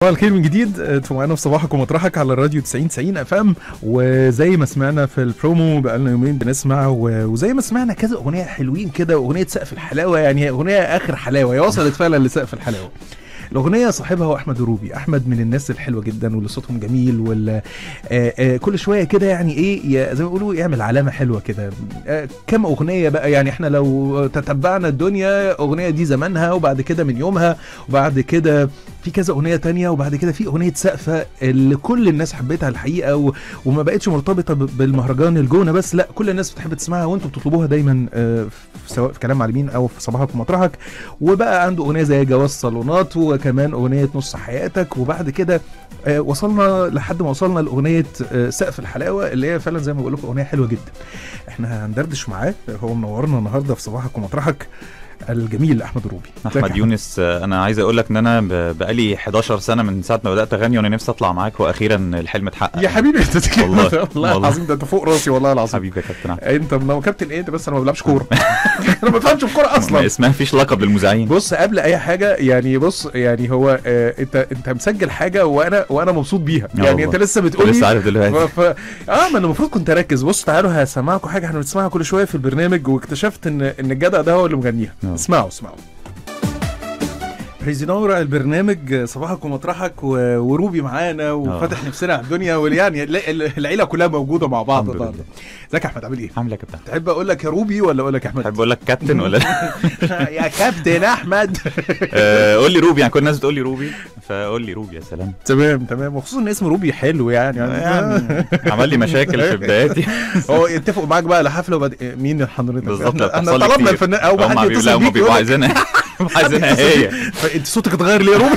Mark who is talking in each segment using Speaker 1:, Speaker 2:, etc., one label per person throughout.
Speaker 1: صباح الخير من جديد انتوا معانا في صباحك ومطرحك على الراديو 90 90 اف ام وزي ما سمعنا في البرومو بقالنا يومين بنسمع و- وزي ما سمعنا كذا اغنيه حلوين كده اغنيه سقف الحلاوه يعني هي اغنيه اخر حلاوه هي وصلت فعلا لسقف الحلاوه الاغنيه صاحبها هو احمد روبي احمد من الناس الحلوه جدا واللي صوتهم جميل وال آه، آه، كل شويه كده يعني ايه ي- زي ما بيقولوا يعمل علامه حلوه كده آه، كم اغنيه بقى يعني احنا لو تتبعنا الدنيا اغنيه دي زمانها وبعد كده من يومها وبعد كده في كذا اغنيه تانية وبعد كده في اغنيه سقفه اللي كل الناس حبيتها الحقيقه و... وما بقتش مرتبطه ب- بالمهرجان الجونه بس لا كل الناس بتحب تسمعها وانتم بتطلبوها دايما آه، في- سواء في كلام معلمين او في صباحك ومطرحك وبقى عنده اغنيه زي جواز صالونات وكمان اغنيه نص حياتك وبعد كده آه، وصلنا لحد ما وصلنا لاغنيه آه، سقف الحلاوه اللي هي فعلا زي ما بقول لكم اغنيه حلوه جدا احنا هندردش معاه هو منورنا النهارده في صباحك ومطرحك الجميل احمد روبي ازيك يا
Speaker 2: احمد يونس آه، انا عايز اقول لك ان انا ب- بقالي 11 سنه من ساعه ما بدات اغني وانا نفسي اطلع معاك واخيرا الحلم اتحقق
Speaker 1: يا حبيبي انت تتكلم-
Speaker 2: والله،
Speaker 1: والله
Speaker 2: والله.
Speaker 1: العظيم ده انت فوق راسي والله العظيم
Speaker 2: حبيبي يا كابتن احمد
Speaker 1: انت منو كابتن ايه انت بس انا ما بلعبش كوره انا ما بفهمش في كوره
Speaker 2: ما
Speaker 1: اصلا
Speaker 2: اسمها فيش لقب للمذيعين
Speaker 1: بص قبل اي حاجه يعني بص يعني هو آه انت انت مسجل حاجه وانا وانا مبسوط بيها
Speaker 2: آه
Speaker 1: يعني
Speaker 2: والله.
Speaker 1: انت لسه بتقول
Speaker 2: لسه
Speaker 1: لي
Speaker 2: عارف دلوقتي
Speaker 1: ف... ف... اه ما انا المفروض كنت اركز بص تعالوا هسمعكم حاجه احنا بنسمعها كل شويه في البرنامج واكتشفت ان ان الجدع ده هو اللي مغنيها
Speaker 2: آه.
Speaker 1: اسمعوا اسمعوا بريزينورا البرنامج صباحك ومطرحك و... وروبي معانا وفتح نفسنا على الدنيا ويعني العيله كلها موجوده مع بعض
Speaker 2: الحمد لله.
Speaker 1: النهارده ازيك يا احمد عامل ايه؟
Speaker 2: عامل ايه يا كابتن
Speaker 1: تحب اقول لك يا روبي ولا اقول لك يا احمد؟
Speaker 2: تحب اقول لك كابتن ولا لا؟
Speaker 1: يا كابتن احمد
Speaker 2: آه، قول لي روبي يعني كل الناس بتقول لي روبي فقول لي روبي يا سلام
Speaker 1: تمام تمام وخصوصا ان اسم روبي حلو يعني,
Speaker 2: يعني عمل لي مشاكل في بداياتي
Speaker 1: هو يتفقوا معاك بقى على حفله وبعد مين حضرتك
Speaker 2: بالظبط
Speaker 1: احنا
Speaker 2: بتحصل لي
Speaker 1: طلبنا
Speaker 2: كتير.
Speaker 1: الفنان او ما
Speaker 2: هم
Speaker 1: حد
Speaker 2: بيبقوا- لا
Speaker 1: يتصل
Speaker 2: هم
Speaker 1: بيك
Speaker 2: بيبقوا
Speaker 1: يقول لك
Speaker 2: عايزينها عايزينها هي
Speaker 1: انت صوتك اتغير ليه يا روبي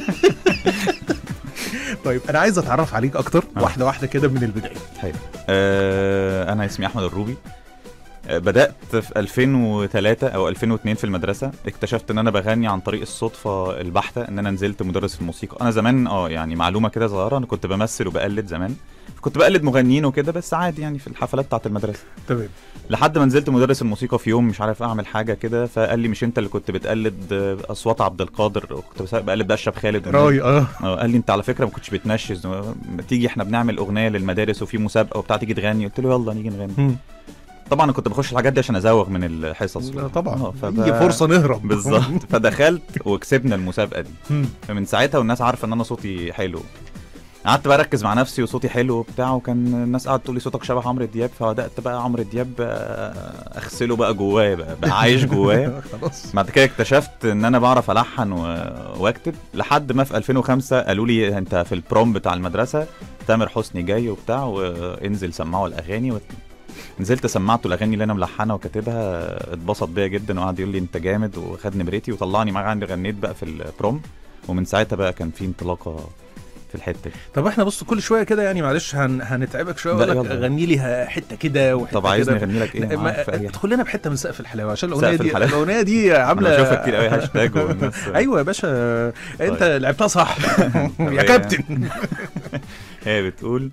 Speaker 1: طيب انا عايز اتعرف عليك اكتر
Speaker 2: آه.
Speaker 1: واحده واحده كده من البدايه
Speaker 2: حلو آه، انا اسمي احمد الروبي آه، بدات في 2003 او 2002 في المدرسه اكتشفت ان انا بغني عن طريق الصدفه البحته ان انا نزلت مدرس الموسيقى انا زمان اه يعني معلومه كده صغيره انا كنت بمثل وبقلد زمان كنت بقلد مغنيين وكده بس عادي يعني في الحفلات بتاعت المدرسه
Speaker 1: تمام
Speaker 2: لحد ما نزلت مدرس الموسيقى في يوم مش عارف اعمل حاجه كده فقال لي مش انت اللي كنت بتقلد آه، اصوات عبد القادر كنت بس- بقلد بقى الشاب خالد
Speaker 1: راي اه
Speaker 2: اه قال لي انت على فكره ما كنتش بتنشز ما تيجي احنا بنعمل اغنيه للمدارس وفي مسابقه وبتاع تيجي تغني قلت له يلا نيجي نغني
Speaker 1: مم.
Speaker 2: طبعا انا كنت بخش الحاجات دي عشان ازوغ من الحصص
Speaker 1: لا طبعا
Speaker 2: اه، فب-
Speaker 1: هي فرصه نهرب
Speaker 2: بالظبط فدخلت وكسبنا المسابقه دي
Speaker 1: مم.
Speaker 2: فمن ساعتها والناس عارفه ان انا صوتي حلو قعدت بقى اركز مع نفسي وصوتي حلو وبتاع وكان الناس قاعده تقول لي صوتك شبه عمرو دياب فبدات بقى عمرو دياب آه، اغسله بقى جوايا بقى, بقى عايش جوايا
Speaker 1: خلاص
Speaker 2: بعد كده اكتشفت ان انا بعرف الحن و... واكتب لحد ما في 2005 قالوا لي انت في البروم بتاع المدرسه تامر حسني جاي وبتاع وانزل سمعه الاغاني و... نزلت سمعته الاغاني اللي انا ملحنها وكاتبها اتبسط بيا جدا وقعد يقول لي انت جامد وخد نمرتي وطلعني معاه عندي غنيت بقى في البروم ومن ساعتها بقى كان في انطلاقه في الحته دي
Speaker 1: طب احنا بص كل شويه كده يعني معلش هن... هنتعبك شويه
Speaker 2: لا،
Speaker 1: اقول لك
Speaker 2: يلا.
Speaker 1: غني لي حته كده وحته
Speaker 2: طب عايزني
Speaker 1: كده
Speaker 2: اغني لك ايه
Speaker 1: لا،
Speaker 2: معاك
Speaker 1: ما-
Speaker 2: في أي حاجة.
Speaker 1: ادخل لنا بحته من سقف الحلاوه عشان الاغنيه
Speaker 2: سقف
Speaker 1: دي
Speaker 2: الحلاوة.
Speaker 1: الاغنيه دي
Speaker 2: انا
Speaker 1: عامله
Speaker 2: بشوفها كتير قوي هاشتاج والناس
Speaker 1: ايوه يا باشا انت
Speaker 2: طيب.
Speaker 1: لعبتها صح يا
Speaker 2: هي-
Speaker 1: كابتن
Speaker 2: هي بتقول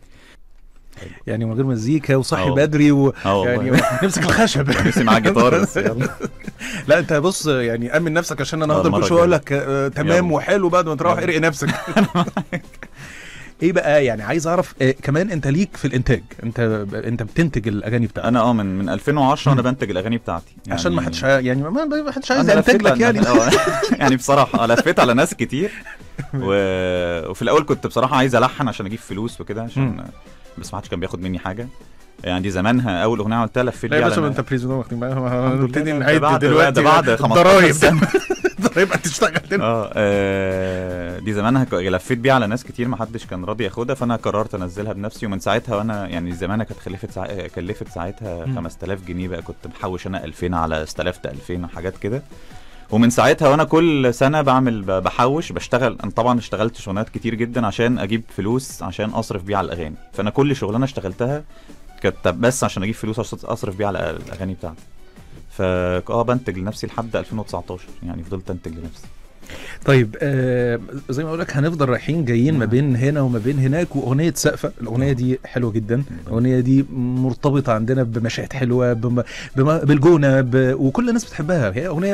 Speaker 1: يعني من غير مزيكا وصحي
Speaker 2: اه.
Speaker 1: بدري و...
Speaker 2: اه
Speaker 1: يعني
Speaker 2: والله
Speaker 1: نمسك الخشب
Speaker 2: نفسي معاه جيتار بس يلا
Speaker 1: لا انت بص يعني امن نفسك عشان انا
Speaker 2: اه،
Speaker 1: هفضل
Speaker 2: المرة
Speaker 1: كل شويه اقول
Speaker 2: الجاية.
Speaker 1: لك آه، تمام
Speaker 2: يلا.
Speaker 1: وحلو بعد ما تروح
Speaker 2: يلا.
Speaker 1: ارقي نفسك ايه بقى يعني عايز اعرف آه، كمان انت ليك في الانتاج انت انت بتنتج الاغاني بتاعتك
Speaker 2: انا اه من من 2010 وانا بنتج الاغاني بتاعتي
Speaker 1: يعني عشان ما حدش يعني ما ما حدش عايز
Speaker 2: أنا
Speaker 1: ينتج
Speaker 2: لفيت
Speaker 1: لك
Speaker 2: على-
Speaker 1: يعني
Speaker 2: اه، يعني بصراحه أنا لفيت على ناس كتير و... وفي الاول كنت بصراحه عايز الحن عشان اجيب فلوس وكده عشان
Speaker 1: مم.
Speaker 2: بس ما حدش كان بياخد مني حاجه يعني دي زمانها اول اغنيه عملتها لفيت
Speaker 1: لا يا
Speaker 2: بيها
Speaker 1: باشا
Speaker 2: على
Speaker 1: ما انت بريزون واخدين بالك
Speaker 2: الحمد لله.
Speaker 1: نبتدي
Speaker 2: ده
Speaker 1: نعد
Speaker 2: بعد-
Speaker 1: دلوقتي
Speaker 2: ده بعد 15
Speaker 1: الضرايب
Speaker 2: سنة.
Speaker 1: الضرايب هتشتغل هنا
Speaker 2: اه آه، دي زمانها ك- لفيت بيها على ناس كتير ما حدش كان راضي ياخدها فانا قررت انزلها بنفسي ومن ساعتها وانا يعني زمانها كانت خلفت ساع... كلفت ساعتها
Speaker 1: مم.
Speaker 2: 5000 جنيه بقى كنت محوش انا 2000 على استلفت 2000 وحاجات كده ومن ساعتها وانا كل سنه بعمل ب- بحوش بشتغل انا طبعا اشتغلت شغلانات كتير جدا عشان اجيب فلوس عشان اصرف بيها على الاغاني فانا كل شغلانه اشتغلتها كانت بس عشان اجيب فلوس عشان اصرف بيها على الاغاني بتاعتي فا اه بنتج لنفسي لحد 2019 يعني فضلت انتج لنفسي
Speaker 1: طيب آه زي ما اقول لك هنفضل رايحين جايين ما
Speaker 2: نعم.
Speaker 1: بين هنا وما بين هناك واغنيه سقفه الاغنيه دي حلوه جدا الاغنيه دي مرتبطه عندنا بمشاهد حلوه بم... بم... بالجونه ب... وكل الناس بتحبها هي اغنيه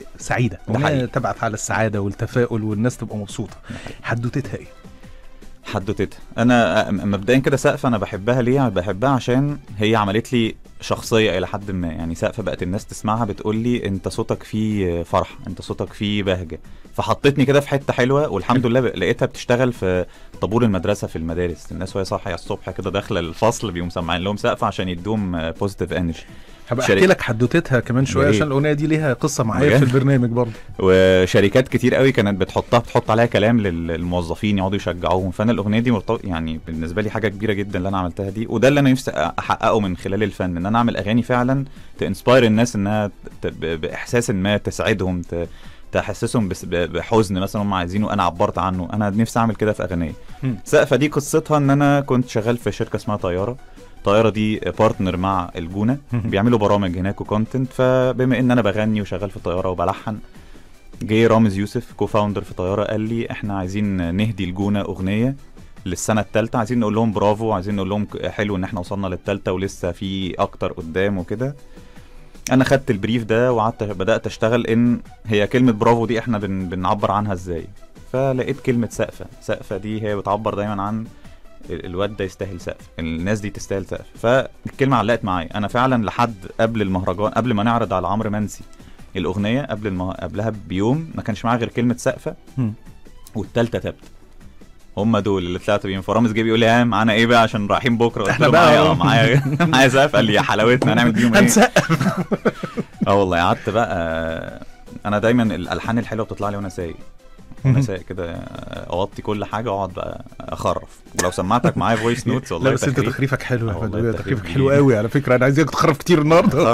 Speaker 1: سعيده
Speaker 2: ده
Speaker 1: اغنيه
Speaker 2: حقيقي.
Speaker 1: تبعت على السعاده والتفاؤل والناس تبقى مبسوطه حدوتتها ايه
Speaker 2: حدوتتها انا أ- مبدئيا كده سقف انا بحبها ليه بحبها عشان هي عملت لي شخصيه الى حد ما يعني سقف بقت الناس تسمعها بتقول لي انت صوتك فيه فرح انت صوتك فيه بهجه فحطتني كده في حته حلوه والحمد لله ب- لقيتها بتشتغل في طابور المدرسه في المدارس الناس وهي صاحيه الصبح كده داخله الفصل بيقوم سامعين لهم سقف عشان يدوم بوزيتيف انرجي
Speaker 1: هبقى
Speaker 2: شريك.
Speaker 1: احكي لك حدوتتها كمان شويه
Speaker 2: يا ريت.
Speaker 1: عشان الاغنيه دي ليها قصه معايا
Speaker 2: بجد؟
Speaker 1: في البرنامج برضه
Speaker 2: وشركات كتير قوي كانت بتحطها بتحط عليها كلام لل- للموظفين يقعدوا يشجعوهم فانا الاغنيه دي مرتبط يعني بالنسبه لي حاجه كبيره جدا اللي انا عملتها دي وده اللي انا نفسي احققه من خلال الفن ان انا اعمل اغاني فعلا تنسباير الناس انها ت- ب- باحساس ما تسعدهم ت- تحسسهم بس- ب- بحزن مثلا هم عايزينه انا عبرت عنه انا نفسي اعمل كده في اغنيه
Speaker 1: مم.
Speaker 2: سقفه دي قصتها ان انا كنت شغال في شركه اسمها طياره طياره دي بارتنر مع الجونه
Speaker 1: مم.
Speaker 2: بيعملوا برامج هناك وكونتنت فبما ان انا بغني وشغال في الطياره وبلحن جه رامز يوسف كو فاوندر في طياره قال لي احنا عايزين نهدي الجونه اغنيه للسنه الثالثه عايزين نقول لهم برافو عايزين نقول لهم ك- حلو ان احنا وصلنا للثالثه ولسه في اكتر قدام وكده انا خدت البريف ده وقعدت بدات اشتغل ان هي كلمه برافو دي احنا بن بنعبر عنها ازاي فلقيت كلمه سقفه سقفه دي هي بتعبر دايما عن ال- الواد ده يستاهل سقف الناس دي تستاهل سقف فالكلمه علقت معايا انا فعلا لحد قبل المهرجان قبل ما نعرض على عمرو منسي الاغنيه قبل المه... قبلها بيوم ما كانش معايا غير كلمه سقفه
Speaker 1: مم.
Speaker 2: والتالتة تبت هم دول اللي طلعت بيهم فرامز جه بيقول لي ها معانا ايه بقى عشان رايحين بكره قلت
Speaker 1: إحنا
Speaker 2: له
Speaker 1: بقى
Speaker 2: معايا
Speaker 1: أهو.
Speaker 2: اه معايا معايا سقف قال لي يا حلاوتنا هنعمل بيهم ايه
Speaker 1: هنسقف
Speaker 2: اه والله قعدت بقى انا دايما الالحان الحلوه بتطلع لي وانا سايق وانا سايق كده اوطي كل حاجه واقعد بقى اخرف ولو سمعتك معايا فويس نوتس والله
Speaker 1: لا بس انت
Speaker 2: تخريف.
Speaker 1: تخريفك حلو يا
Speaker 2: آه
Speaker 1: احمد
Speaker 2: والله
Speaker 1: بجد،
Speaker 2: التخريف
Speaker 1: تخريفك حلو
Speaker 2: جميل.
Speaker 1: قوي على فكره انا عايزك تخرف كتير النهارده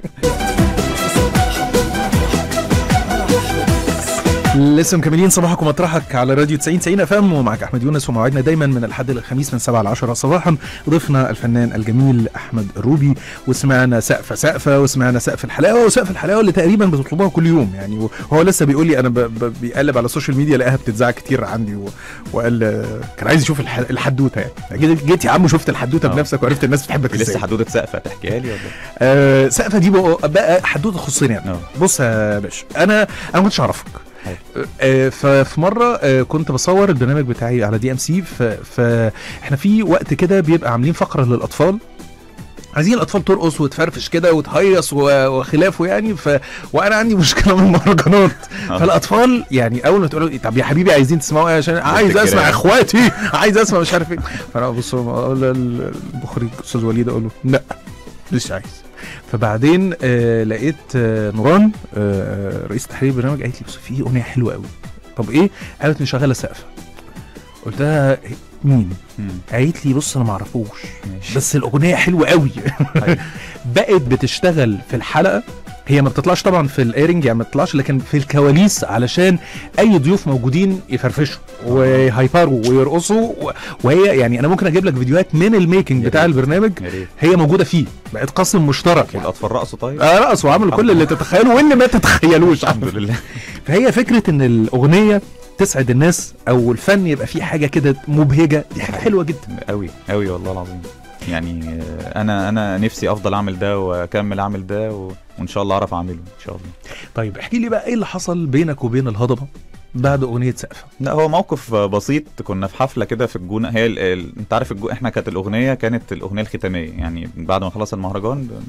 Speaker 1: لسه مكملين صباحك ومطرحك على راديو 90 90 اف ام ومعك احمد يونس وموعدنا دايما من الحد للخميس من 7 ل 10 صباحا ضيفنا الفنان الجميل احمد الروبي وسمعنا سقفه سقفه وسمعنا سقف الحلاوه وسقف الحلاوه اللي تقريبا بتطلبوها كل يوم يعني وهو لسه بيقول لي انا ب- ب- بيقلب على السوشيال ميديا لقاها بتتذاع كتير عندي و... وقال آه، كان عايز يشوف الح... الحدوته يعني جيت- جيت يا عم شفت الحدوته
Speaker 2: آه.
Speaker 1: بنفسك وعرفت الناس بتحبك ازاي
Speaker 2: لسه حدوده سقفه تحكيها لي ولا
Speaker 1: آه سقفه دي بقى, بقى حدوته تخصني يعني
Speaker 2: اه
Speaker 1: بص يا باشا انا انا ما كنتش اعرفك
Speaker 2: حلو.
Speaker 1: آه، ففي مره آه، كنت بصور البرنامج بتاعي على دي ام سي فاحنا في وقت كده بيبقى عاملين فقره للاطفال عايزين الاطفال ترقص وتفرفش كده وتهيص و- وخلافه يعني ف... وانا عندي مشكله من المهرجانات
Speaker 2: آه.
Speaker 1: فالاطفال يعني اول ما تقولوا طب يا حبيبي عايزين تسمعوا ايه عشان عايز
Speaker 2: الجيران.
Speaker 1: اسمع اخواتي عايز اسمع مش عارف ايه فانا ابص اقول للمخرج استاذ وليد اقول له لا مش عايز فبعدين آه لقيت آه نوران آه رئيس تحرير البرنامج قالت لي بص في اغنيه حلوه قوي طب ايه قالت مشغله سقفه قلت لها إيه؟ مين
Speaker 2: مم.
Speaker 1: قالت لي بص انا ما اعرفوش
Speaker 2: ماشي
Speaker 1: بس الاغنيه حلوه قوي
Speaker 2: أيوة.
Speaker 1: بقت بتشتغل في الحلقه هي ما بتطلعش طبعا في الايرنج يعني ما بتطلعش لكن في الكواليس علشان اي ضيوف موجودين يفرفشوا وهيبروا ويرقصوا و- وهي يعني انا ممكن اجيب لك فيديوهات من الميكنج
Speaker 2: يا
Speaker 1: بتاع
Speaker 2: ريت.
Speaker 1: البرنامج
Speaker 2: يا ريت
Speaker 1: هي موجوده فيه بقت قاسم مشترك يعني
Speaker 2: والاطفال رقصوا طيب
Speaker 1: اه رقصوا وعملوا كل اللي تتخيلوا واللي ما تتخيلوش
Speaker 2: الحمد لله
Speaker 1: فهي فكره ان الاغنيه تسعد الناس او الفن يبقى فيه حاجه كده مبهجه دي حاجه حلوه جدا
Speaker 2: قوي قوي والله العظيم يعني آه، انا انا نفسي افضل اعمل ده واكمل اعمل ده و... وان شاء الله اعرف اعمله ان شاء الله
Speaker 1: طيب احكي لي بقى ايه اللي حصل بينك وبين الهضبه بعد اغنيه سقفه
Speaker 2: لا هو موقف بسيط كنا في حفله كده في الجونه هي ال... ال... انت عارف الجو... احنا كانت الاغنيه كانت الاغنيه الختاميه يعني بعد ما خلص المهرجان ب...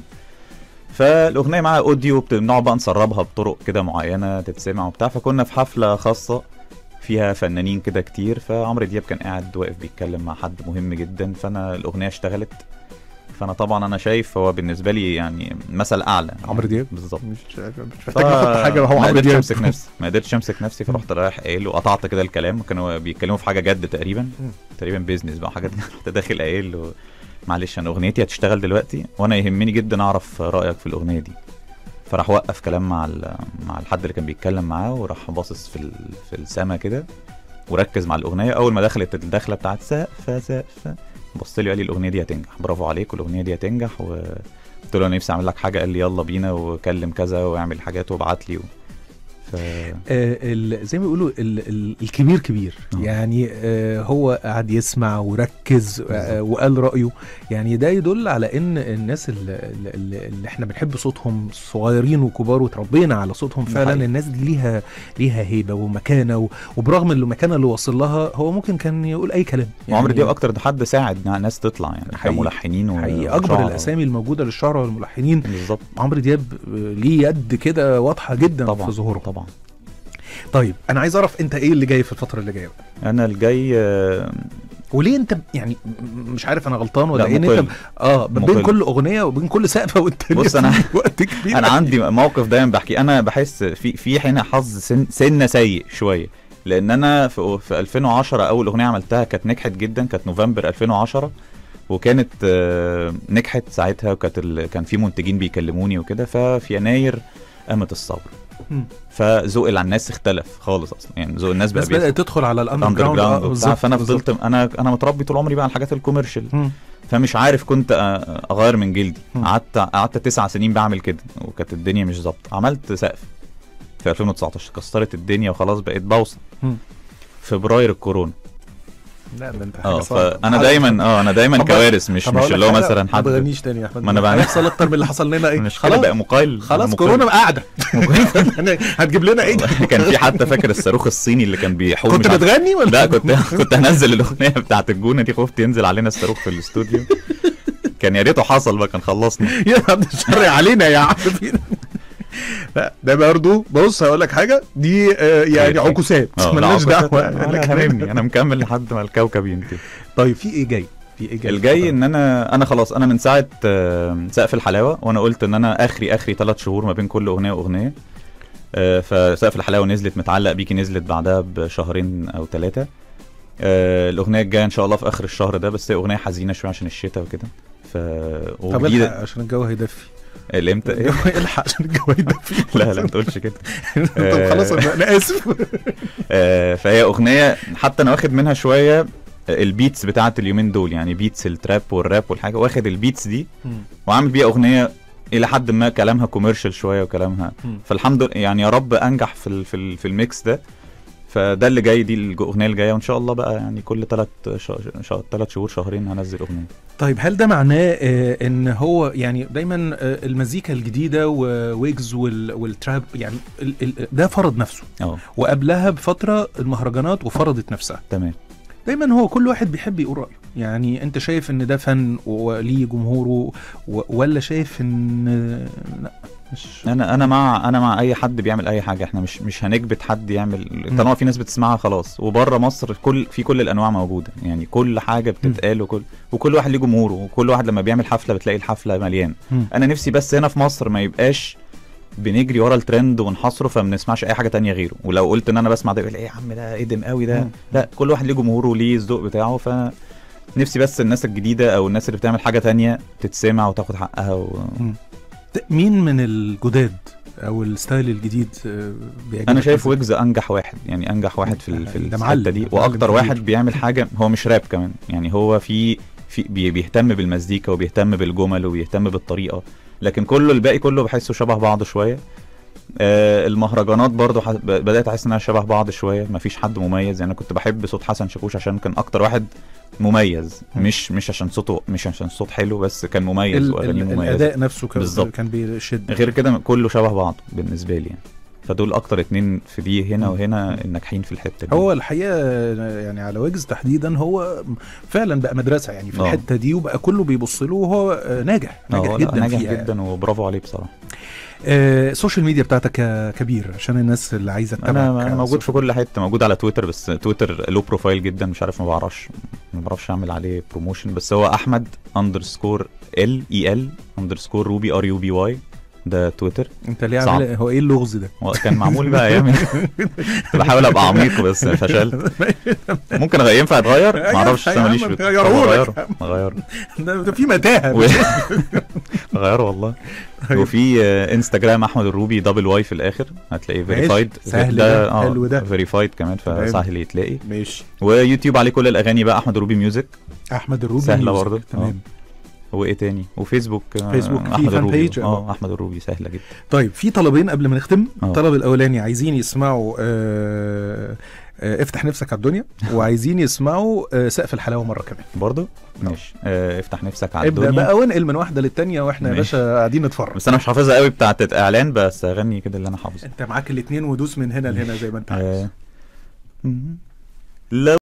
Speaker 2: فالاغنيه معاها اوديو بت- بنقعد بقى نسربها بطرق كده معينه تتسمع وبتاع فكنا في حفله خاصه فيها فنانين كده كتير فعمرو دياب كان قاعد واقف بيتكلم مع حد مهم جدا فانا الاغنيه اشتغلت فانا طبعا انا شايف هو بالنسبه لي يعني مثل اعلى
Speaker 1: عمرو دياب؟
Speaker 2: بالظبط
Speaker 1: مش مش محتاج نحط حاجه هو
Speaker 2: ما
Speaker 1: عمرو
Speaker 2: قدرتش
Speaker 1: دياب
Speaker 2: امسك نفسي ما قدرتش امسك نفسي فرحت رايح قايل وقطعت كده الكلام كانوا بيتكلموا في حاجه جد تقريبا
Speaker 1: مم.
Speaker 2: تقريبا بيزنس بقى حاجات رحت داخل قايل له معلش انا اغنيتي هتشتغل دلوقتي وانا يهمني جدا اعرف رايك في الاغنيه دي فراح وقف كلام مع ال- مع الحد اللي كان بيتكلم معاه وراح باصص في ال... في السما كده وركز مع الاغنيه اول ما دخلت الدخله بتاعت سقفه سقفه بص لي وقال لي الاغنيه دي هتنجح برافو عليك والاغنيه دي هتنجح و قلت له انا نفسي اعمل لك حاجه قال لي يلا بينا وكلم كذا واعمل حاجات وابعت لي و... ف...
Speaker 1: آه، ال- زي ما بيقولوا ال- ال- الكبير كبير
Speaker 2: آه.
Speaker 1: يعني آه، هو قعد يسمع وركز آه، وقال رأيه يعني ده يدل على ان الناس اللي, اللي اللي احنا بنحب صوتهم صغيرين وكبار وتربينا على صوتهم
Speaker 2: ده
Speaker 1: فعلا
Speaker 2: حقيقي.
Speaker 1: الناس دي ليها ليها هيبة ومكانة و- وبرغم المكانة اللي وصل لها هو ممكن كان يقول اي كلام
Speaker 2: وعمرو دياب اكتر حد ساعد ناس تطلع يعني
Speaker 1: حقيقي.
Speaker 2: كملحنين و...
Speaker 1: حقيقي اكبر
Speaker 2: وشعراء.
Speaker 1: الاسامي الموجودة للشعراء والملحنين
Speaker 2: بالظبط
Speaker 1: عمرو دياب آه، ليه يد كده واضحة جدا
Speaker 2: طبعا
Speaker 1: في ظهوره
Speaker 2: طبعا
Speaker 1: طيب انا عايز اعرف انت ايه اللي جاي في الفترة اللي جايه بقى؟
Speaker 2: انا الجاي آه،
Speaker 1: وليه انت يعني م- مش عارف انا غلطان ولا
Speaker 2: لا،
Speaker 1: ايه ان
Speaker 2: مقل.
Speaker 1: انت اه بين
Speaker 2: مقل.
Speaker 1: كل اغنيه وبين كل سقفه والتانيه
Speaker 2: بص، أنا-
Speaker 1: في وقت كبير
Speaker 2: انا عندي موقف دايما بحكي انا بحس في في هنا حظ سن سنه سيء شويه لان انا في, في 2010 اول اغنيه عملتها كانت نجحت جدا كانت نوفمبر 2010 وكانت آه، نجحت ساعتها وكانت ال- كان في منتجين بيكلموني وكده ففي يناير قامت الثوره
Speaker 1: مم.
Speaker 2: فذوق على الناس اختلف خالص اصلا يعني ذوق الناس بقى
Speaker 1: بس بدات تدخل على الاندر
Speaker 2: اندر
Speaker 1: جراوند
Speaker 2: جراوند
Speaker 1: آه،
Speaker 2: وبتاع
Speaker 1: بالظبط،
Speaker 2: فانا
Speaker 1: بالظبط.
Speaker 2: فضلت انا انا متربي طول عمري بقى على الحاجات الكوميرشال
Speaker 1: مم.
Speaker 2: فمش عارف كنت أ- اغير من جلدي
Speaker 1: مم.
Speaker 2: قعدت قعدت تسع سنين بعمل كده وكانت الدنيا مش ظابطه عملت سقف في 2019 كسرت الدنيا وخلاص بقيت بوصل
Speaker 1: مم.
Speaker 2: فبراير الكورونا
Speaker 1: لا ده انت حاجه
Speaker 2: اه
Speaker 1: صعبة.
Speaker 2: فانا دايما اه انا دايما
Speaker 1: طب-
Speaker 2: كوارث مش
Speaker 1: طب
Speaker 2: مش
Speaker 1: أقول لك
Speaker 2: اللي هو
Speaker 1: حاجة،
Speaker 2: مثلا
Speaker 1: ما
Speaker 2: حد
Speaker 1: تغنيش تاني يا احمد
Speaker 2: ما أنا بعمل-
Speaker 1: هيحصل اكتر من اللي حصل لنا ايه
Speaker 2: مش كده بقى مقايل
Speaker 1: خلاص
Speaker 2: مقايل.
Speaker 1: كورونا قاعده هتجيب لنا ايه
Speaker 2: كان في حتى فاكر الصاروخ الصيني اللي كان بيحوم
Speaker 1: كنت
Speaker 2: مش عارف-
Speaker 1: بتغني ولا
Speaker 2: لا كنت كنت هنزل الاغنيه بتاعت الجونه دي خفت ينزل علينا الصاروخ في الاستوديو كان يا ريته حصل بقى كان خلصنا
Speaker 1: يا عبد الشر علينا يا عم لا ده برضه بص هقول لك حاجه دي آه، يعني
Speaker 2: خير.
Speaker 1: عكوسات
Speaker 2: اه
Speaker 1: مالناش
Speaker 2: لا،
Speaker 1: دعوه
Speaker 2: انا
Speaker 1: لكن-
Speaker 2: هممني انا مكمل لحد ما الكوكب ينتهي
Speaker 1: طيب في ايه جاي؟ في ايه جاي؟
Speaker 2: الجاي ان انا انا خلاص انا من ساعه آه، سقف الحلاوه وانا قلت ان انا اخري اخري ثلاث شهور ما بين كل اغنيه واغنيه آه، فسقف الحلاوه نزلت متعلق بيكي نزلت بعدها بشهرين او ثلاثه الاغنيه الجايه ان شاء الله في اخر الشهر ده بس هي اغنيه حزينه شويه عشان الشتاء وكده ف
Speaker 1: طب
Speaker 2: وجديدة-
Speaker 1: الحق عشان الجو هيدفي
Speaker 2: الامتى ايه
Speaker 1: الجو الحق عشان الجو هيدفي
Speaker 2: لا لا ما تقولش كده
Speaker 1: طب خلاص انا أنا اسف
Speaker 2: آه، فهي اغنيه حتى انا واخد منها شويه آه، البيتس بتاعت اليومين دول يعني بيتس التراب والراب والحاجه واخد البيتس دي وعامل بيها اغنيه الى حد ما كلامها كوميرشال شويه وكلامها
Speaker 1: مم.
Speaker 2: فالحمد لله يعني يا رب انجح في ال في, ال في الميكس ده فده اللي جاي دي الاغنيه اللي جايه وان شاء الله بقى يعني كل ثلاث ثلاث شهور شهرين هنزل اغنيه
Speaker 1: طيب هل ده معناه آه، ان هو يعني دايما آه، المزيكا الجديده وويجز وال- والتراب يعني ال- ال- ده فرض نفسه
Speaker 2: اه
Speaker 1: وقبلها بفتره المهرجانات وفرضت نفسها
Speaker 2: تمام
Speaker 1: دايما هو كل واحد بيحب يقول رايه يعني انت شايف ان ده فن وليه جمهوره و- ولا شايف ان آه، لا مش
Speaker 2: انا انا مع انا مع اي حد بيعمل اي حاجه احنا مش مش هنجبت حد يعمل طالما في ناس بتسمعها خلاص وبره مصر كل في كل الانواع موجوده يعني كل حاجه بتتقال وكل وكل واحد ليه جمهوره وكل واحد لما بيعمل حفله بتلاقي الحفله مليان
Speaker 1: مم.
Speaker 2: انا نفسي بس هنا في مصر ما يبقاش بنجري ورا الترند ونحصره فما بنسمعش اي حاجه تانية غيره ولو قلت ان انا بسمع ده يقول ايه يا عم ده قدم قوي ده
Speaker 1: مم.
Speaker 2: لا كل واحد ليه جمهوره وليه الذوق بتاعه ف نفسي بس الناس الجديده او الناس اللي بتعمل حاجه تانية تتسمع وتاخد حقها و...
Speaker 1: ت- مين من الجداد او الستايل الجديد آه، بيعجبك
Speaker 2: انا شايف
Speaker 1: مثلاً؟
Speaker 2: ويجز انجح واحد يعني انجح واحد في ال- في
Speaker 1: ده
Speaker 2: الحته
Speaker 1: معلم،
Speaker 2: دي
Speaker 1: ده
Speaker 2: واكتر
Speaker 1: معلم
Speaker 2: واحد
Speaker 1: كبير.
Speaker 2: بيعمل حاجه هو مش راب كمان يعني هو في في بي- بيهتم بالمزيكا وبيهتم بالجمل وبيهتم بالطريقه لكن كله الباقي كله بحسه شبه بعض شويه آه المهرجانات برضو ح- ب- بدات احس انها شبه بعض شويه مفيش حد مميز يعني انا كنت بحب صوت حسن شاكوش عشان كان اكتر واحد مميز
Speaker 1: مم.
Speaker 2: مش مش عشان صوته مش عشان صوت حلو بس كان مميز
Speaker 1: ال-
Speaker 2: واغانيه
Speaker 1: ال-
Speaker 2: مميزه
Speaker 1: الاداء نفسه كان
Speaker 2: بالظبط.
Speaker 1: كان بيشد
Speaker 2: غير كده كله شبه بعض بالنسبه لي يعني فدول اكتر اتنين في دي هنا
Speaker 1: مم.
Speaker 2: وهنا الناجحين في الحته دي
Speaker 1: هو الحقيقه يعني على ويجز تحديدا هو فعلا بقى مدرسه يعني في
Speaker 2: آه.
Speaker 1: الحته دي وبقى كله بيبص له وهو آه، ناجح
Speaker 2: آه،
Speaker 1: ناجح
Speaker 2: لا،
Speaker 1: جدا
Speaker 2: ناجح
Speaker 1: فيها
Speaker 2: جدا وبرافو عليه بصراحه
Speaker 1: آه، السوشيال ميديا بتاعتك يا كبير عشان الناس اللي عايزه تتابعك
Speaker 2: انا أنا
Speaker 1: على
Speaker 2: موجود في
Speaker 1: السوشيال.
Speaker 2: كل حته موجود على تويتر بس تويتر لو بروفايل جدا مش عارف ما بعرفش ما بعرفش اعمل عليه بروموشن بس هو احمد اندرسكور ال اي ال اندرسكور روبي ار يو بي واي ده تويتر
Speaker 1: انت ليه
Speaker 2: صعب.
Speaker 1: عامل هو ايه اللغز ده؟
Speaker 2: هو كان معمول بقى ايام كنت بحاول ابقى عميق بس فشلت ممكن أغ- ينفع اتغير ما اعرفش
Speaker 1: يا
Speaker 2: أنا
Speaker 1: عم
Speaker 2: ماليش في
Speaker 1: غيرهولك.
Speaker 2: غيره غيره
Speaker 1: ده ده في متاهه
Speaker 2: و- غيره والله
Speaker 1: طيب.
Speaker 2: وفي آه، انستجرام احمد الروبي دبل واي في الاخر هتلاقيه
Speaker 1: ماشي.
Speaker 2: فيريفايد
Speaker 1: سهل ده، حلو ده.
Speaker 2: فيريفايد كمان
Speaker 1: تمام.
Speaker 2: فسهل يتلاقي
Speaker 1: ماشي
Speaker 2: ويوتيوب عليه كل الاغاني بقى احمد الروبي ميوزك
Speaker 1: احمد الروبي
Speaker 2: سهلة
Speaker 1: ميوزك.
Speaker 2: برضه.
Speaker 1: تمام
Speaker 2: وايه تاني وفيسبوك آه،
Speaker 1: فيسبوك في
Speaker 2: احمد
Speaker 1: فان
Speaker 2: الروبي
Speaker 1: بيج، آه.
Speaker 2: اه احمد الروبي سهله جدا
Speaker 1: طيب في طلبين قبل ما نختم
Speaker 2: آه.
Speaker 1: الطلب الاولاني عايزين يسمعوا آه آه افتح نفسك على الدنيا وعايزين يسمعوا آه سقف الحلاوه مره كمان
Speaker 2: برضه ماشي آه افتح نفسك على
Speaker 1: ابدا
Speaker 2: الدنيا
Speaker 1: بقى وانقل من واحده للتانيه واحنا يا
Speaker 2: ماشي.
Speaker 1: باشا قاعدين نتفرج
Speaker 2: بس انا مش حافظها قوي بتاعت اعلان بس اغني كده اللي انا حافظه
Speaker 1: انت معاك الاثنين ودوس من هنا لهنا زي ما انت عايز
Speaker 2: آه. لو